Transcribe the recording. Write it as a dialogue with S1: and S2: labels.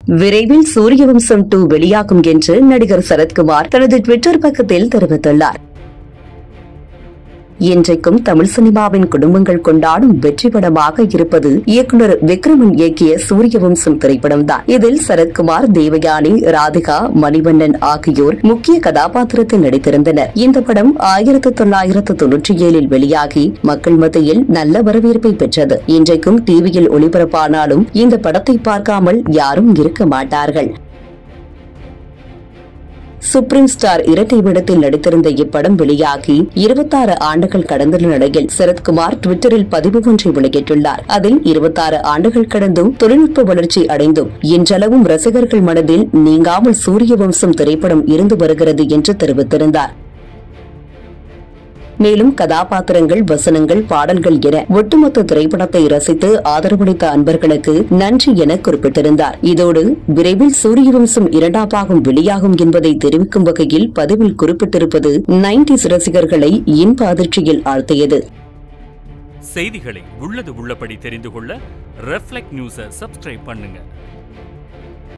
S1: விரைவில் சூரியவம்சம் டூ வெளியாகும் என்று நடிகர் சரத்குமார் தனது ட்விட்டர் பக்கத்தில் தெரிவித்துள்ளார் இன்றைக்கும் தமிழ் சினிமாவின் குடும்பங்கள் கொண்டாடும் வெற்றி படமாக இருப்பது இயக்குனர் விக்ரமன் இயக்கிய சூரியவம்சம் திரைப்படம்தான் இதில் சரத்குமார் தேவயானி ராதிகா மணிவண்ணன் ஆகியோர் முக்கிய கதாபாத்திரத்தில் நடித்திருந்தனர் இந்த படம் ஆயிரத்து தொள்ளாயிரத்து தொன்னூற்றி ஏழில் வெளியாகி மக்கள் மத்தியில் நல்ல வரவேற்பை பெற்றது இன்றைக்கும் டிவியில் ஒளிபரப்பானாலும் இந்த படத்தை பார்க்காமல் யாரும் இருக்க மாட்டார்கள் சுப்ரீம் ஸ்டார் இரட்டை வேடத்தில் நடித்திருந்த இப்படம் வெளியாகி இருபத்தாறு ஆண்டுகள் கடந்துள்ள நிலையில் சரத்குமார் ட்விட்டரில் பதிவு ஒன்றை வெளியிட்டுள்ளார் அதில் இருபத்தாறு ஆண்டுகள் கடந்தும் தொழில்நுட்ப வளர்ச்சி அடைந்தும் இன்றளவும் ரசிகர்கள் மனதில் நீங்காமல் சூரிய வம்சம் திரைப்படம் இருந்து வருகிறது என்று தெரிவித்திருந்தார் மேலும் கதாபாத்திரங்கள் வசனங்கள் பாடல்கள் என ஒட்டுமொத்த திரைப்படத்தை ரசித்து ஆதரவளித்த அன்பர்களுக்கு நன்றி என குறிப்பிட்டிருந்தார் இதோடு விரைவில் சூரியவம்சம் இரண்டாம் பாகம் வெளியாகும் என்பதை தெரிவிக்கும் வகையில் பதிவில் குறிப்பிட்டிருப்பது நைன்டிஸ் ரசிகர்களை இன்ப அதிர்ச்சியில் ஆழ்த்தியது
S2: செய்திகளை உள்ளது உள்ளபடி தெரிந்து கொள்ள ரெஃப்ளெக்ட் நியூஸை சப்ஸ்கிரைப் பண்ணுங்க